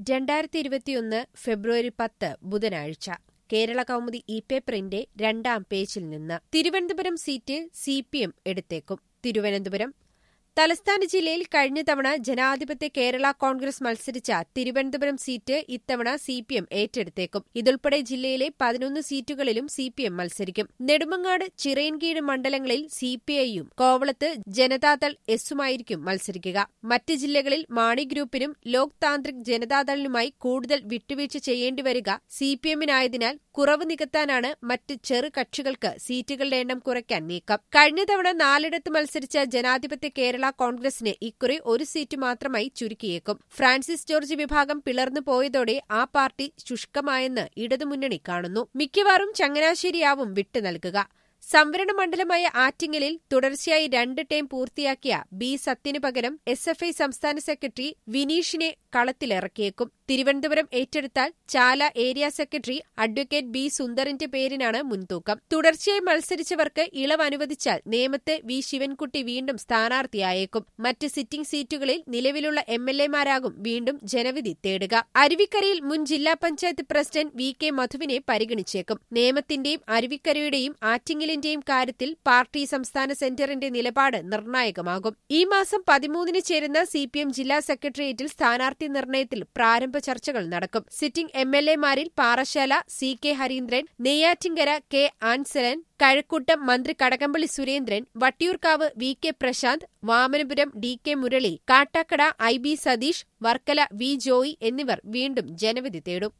രണ്ടായിരത്തി ഇരുപത്തിയൊന്ന് ഫെബ്രുവരി പത്ത് ബുധനാഴ്ച കേരള കൗമുദി ഇ പേപ്പറിന്റെ രണ്ടാം പേജിൽ നിന്ന് Thiruvananthapuram seat C P M എടുത്തേക്കും തിരുവനന്തപുരം തലസ്ഥാന ജില്ലയിൽ കഴിഞ്ഞ തവണ ജനാധിപത്യ കേരള കോൺഗ്രസ് മത്സരിച്ച തിരുവനന്തപുരം സീറ്റ് ഇത്തവണ സി പി എം ഏറ്റെടുത്തേക്കും ഇതുൾപ്പെടെ ജില്ലയിലെ പതിനൊന്ന് സീറ്റുകളിലും സി പി എം മത്സരിക്കും നെടുമങ്ങാട് ചിറയൻകീഴ് മണ്ഡലങ്ങളിൽ സി പി ഐയും കോവളത്ത് ജനതാദൾ എസുമായിരിക്കും മത്സരിക്കുക മറ്റ് ജില്ലകളിൽ മാണി ഗ്രൂപ്പിനും ലോക് താന്ത്രിക് ജനതാദളിനുമായി കൂടുതൽ വിട്ടുവീഴ്ച ചെയ്യേണ്ടിവരിക സി പി എമ്മിനായതിനാൽ കുറവ് നികത്താനാണ് മറ്റ് ചെറു കക്ഷികൾക്ക് സീറ്റുകളുടെ എണ്ണം കുറയ്ക്കാൻ നീക്കം കഴിഞ്ഞ തവണ നാലിടത്ത് മത്സരിച്ച ജനാധിപത്യ കേരള കോൺഗ്രസിന് ഇക്കുറി ഒരു സീറ്റ് മാത്രമായി ചുരുക്കിയേക്കും ഫ്രാൻസിസ് ജോർജ് വിഭാഗം പിളർന്നു പോയതോടെ ആ പാർട്ടി ശുഷ്കമായെന്ന് ഇടതുമുന്നണി കാണുന്നു മിക്കവാറും ചങ്ങനാശ്ശേരിയാവും വിട്ടു നൽകുക സംവരണ മണ്ഡലമായ ആറ്റിങ്ങലിൽ തുടർച്ചയായി രണ്ട് ടേം പൂർത്തിയാക്കിയ ബി സത്യന് പകരം എസ് എഫ് ഐ സംസ്ഥാന സെക്രട്ടറി വിനീഷിനെ കളത്തിലിറക്കിയേക്കും തിരുവനന്തപുരം ഏറ്റെടുത്താൽ Chala area secretary advocate B സുന്ദറിന്റെ പേരിനാണ് മുൻതൂക്കം തുടർച്ചയായി മത്സരിച്ചവർക്ക് ഇളവ് അനുവദിച്ചാൽ നേമത്ത് വി ശിവൻകുട്ടി വീണ്ടും സ്ഥാനാർത്ഥിയായേക്കും മറ്റ് സിറ്റിംഗ് സീറ്റുകളിൽ നിലവിലുള്ള എം എൽ എമാരാകും വീണ്ടും ജനവിധി തേടുക അരുവിക്കരയിൽ മുൻ ജില്ലാ പഞ്ചായത്ത് പ്രസിഡന്റ് വി കെ മധുവിനെ പരിഗണിച്ചേക്കും നേമത്തിന്റെയും അരുവിക്കരയുടെയും ആറ്റിങ്ങലിന്റെയും കാര്യത്തിൽ പാർട്ടി സംസ്ഥാന സെന്ററിന്റെ നിലപാട് നിർണായകമാകും ഈ മാസം പതിമൂന്നിന് ചേരുന്ന സി പി എം ജില്ലാ സെക്രട്ടേറിയറ്റിൽ സ്ഥാനാർത്ഥി നിർണയത്തിൽ പ്രാരംഭ ചർച്ചകൾ നടക്കും സിറ്റിംഗ് എം എൽ എമാരിൽ Parassala C K Hareendran Neyyattinkara K Ansalan Kazhakoottam മന്ത്രി Kadakampally Surendran Vattiyoorkavu V K Prasanth Vamanapuram D K Murali Kattakada I B Satheesh Varkala V Joy എന്നിവർ വീണ്ടും ജനവിധി തേടും